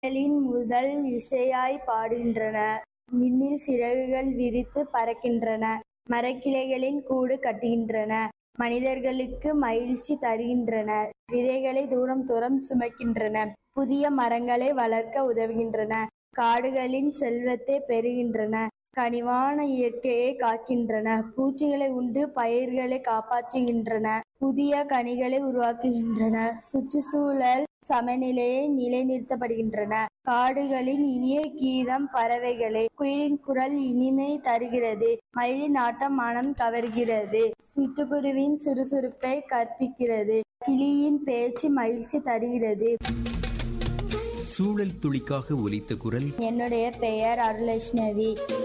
மயில்களின் முதல் இசையாய்ப் பாடுகின்றன. விண்ணில் சிறகுகள் விரித்துப் பறக்கின்றன. மரக்கிளைகளில் கூடு கட்டுகின்றன. மனிதர்களுக்கு மகிழ்ச்சி தருகின்றன. விதைகளை தூரம் தூரம் சுமக்கின்றன. புதிய மரங்களை வளர்க்க உதவுகின்றன. காடுகளின் செல்வத்தைப் பெருக்குகின்றன. கனிவான இயற்கையைக் காக்கின்றன. பூச்சிகளை உண்டு பயிர்களைக் காப்பாற்றுகின்றன. புதிய கனிகளை உருவாக்குகின்றன. சுற்றுச்சூழல் சமநிலை நிலைநிறுத்தப்படுகின்றன. காடுகளின் இனிய கீதம் பறவைகளே. குயிலின் குரல் இனிமை தருகிறது. மயிலின் ஆட்டம் மனம் கவர்கிறது. சிட்டுக்குருவியின் சுறுசுறுப்பை கற்பிக்கிறது. கிளியின் பேச்சு மகிழ்ச்சி தருகிறது. சூழல் துளிக்காக ஒலித்த குரல் என்னுடைய பெயர் அருளக்ஷ்ணவி.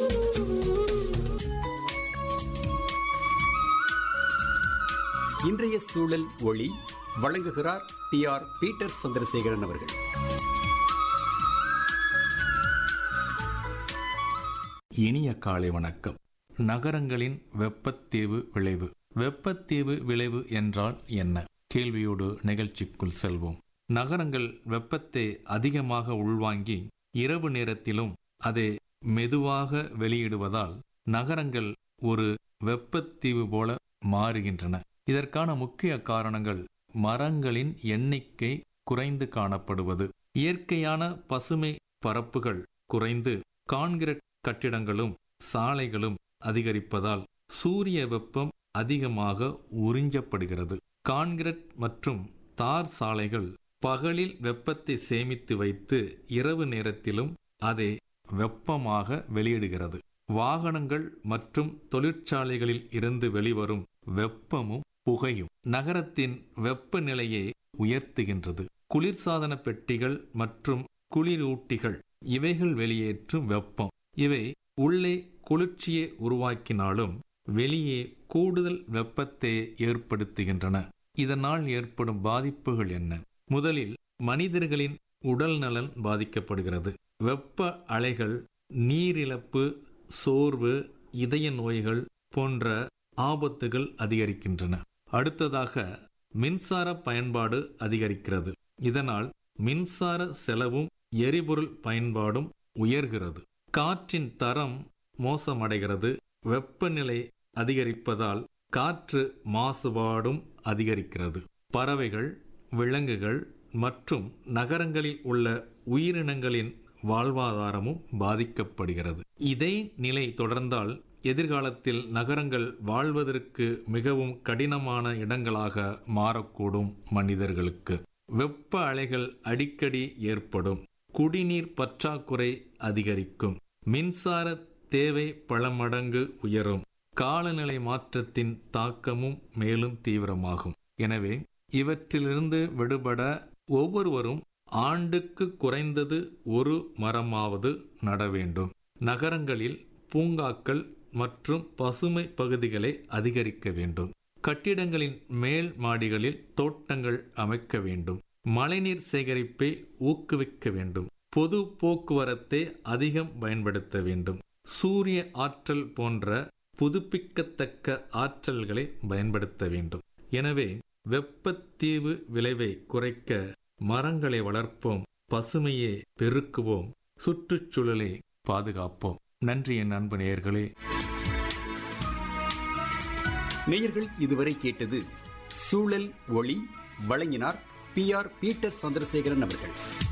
இன்றைய சூழல் ஒளி வழங்குகிறார் டி ஆர் பீட்டர் சந்திரசேகரன் அவர்கள் இனிய காலை வணக்கம் நகரங்களின் வெப்பத்தீவு விளைவு வெப்பத்தீவு விளைவு என்றால் என்ன கேள்வியோடு நிகழ்ச்சிக்குள் செல்வோம் நகரங்கள் வெப்பத்தை அதிகமாக உள்வாங்கி இரவு நேரத்திலும் அதை மெதுவாக வெளியிடுவதால் நகரங்கள் ஒரு வெப்பத்தீவு போல மாறுகின்றன இதற்கான முக்கிய காரணங்கள் மரங்களின் எண்ணிக்கை குறைந்து காணப்படுவது இயற்கையான பசுமை பரப்புகள் குறைந்து கான்கிரீட் கட்டிடங்களும் சாலைகளும் அதிகரிப்பதால் சூரிய வெப்பம் அதிகமாக உறிஞ்சப்படுகிறது கான்கிரீட் மற்றும் தார் சாலைகள் பகலில் வெப்பத்தை சேமித்து வைத்து இரவு நேரத்திலும் அதை வெப்பமாக வெளியிடுகிறது வாகனங்கள் மற்றும் தொழிற்சாலைகளில் இருந்து வெளிவரும் வெப்பமும் புகையும் நகரத்தின் வெப்பநிலையை உயர்த்துகின்றது குளிர்சாதன பெட்டிகள் மற்றும் குளிரூட்டிகள் இவைகள் வெளியேற்றும் வெப்பம் இவை உள்ளே குளிர்ச்சியை உருவாக்கினாலும் வெளியே கூடுதல் வெப்பத்தை ஏற்படுத்துகின்றன இதனால் ஏற்படும் பாதிப்புகள் என்ன முதலில் மனிதர்களின் உடல் நலன் பாதிக்கப்படுகிறது வெப்ப அலைகள் நீரிழப்பு சோர்வு இதய நோய்கள் போன்ற ஆபத்துகள் அதிகரிக்கின்றன அடுத்ததாக மின்சார பயன்பாடு அதிகரிக்கிறது இதனால் மின்சார செலவும் எரிபொருள் பயன்பாடும் உயர்கிறது காற்றின் தரம் மோசமடைகிறது வெப்பநிலை அதிகரிப்பதால் காற்று மாசுபாடும் அதிகரிக்கிறது பறவைகள் விலங்குகள் மற்றும் நகரங்களில் உள்ள உயிரினங்களின் வாழ்வாதாரமும் பாதிக்கப்படுகிறது இதே நிலை தொடர்ந்தால் எதிர்காலத்தில் நகரங்கள் வாழ்வதற்கு மிகவும் கடினமான இடங்களாக மாறக்கூடும் மனிதர்களுக்கு வெப்ப அலைகள் அடிக்கடி ஏற்படும் குடிநீர் பற்றாக்குறை அதிகரிக்கும் மின்சார தேவை பல மடங்கு உயரும் காலநிலை மாற்றத்தின் தாக்கமும் மேலும் தீவிரமாகும் எனவே இவற்றிலிருந்து விடுபட ஒவ்வொருவரும் ஆண்டுக்கு குறைந்தது ஒரு மரமாவது நட வேண்டும் நகரங்களில் பூங்காக்கள் மற்றும் பசுமை பகுதிகளை அதிகரிக்க வேண்டும் கட்டிடங்களின் மேல் மாடிகளில் தோட்டங்கள் அமைக்க வேண்டும் மழைநீர் சேகரிப்பை ஊக்குவிக்க வேண்டும் பொது போக்குவரத்தை அதிகம் பயன்படுத்த வேண்டும் சூரிய ஆற்றல் போன்ற புதுப்பிக்கத்தக்க ஆற்றல்களை பயன்படுத்த வேண்டும் எனவே வெப்பத்தீவு விளைவை குறைக்க மரங்களை வளர்ப்போம் பசுமையை பெருக்குவோம் சுற்றுச்சூழலை பாதுகாப்போம் நன்றி என் அன்பு நேயர்களே நேயர்கள் இதுவரை கேட்டது சூழல் ஒளி வழங்கினார் பி ஆர் பீட்டர் சந்திரசேகரன் அவர்கள்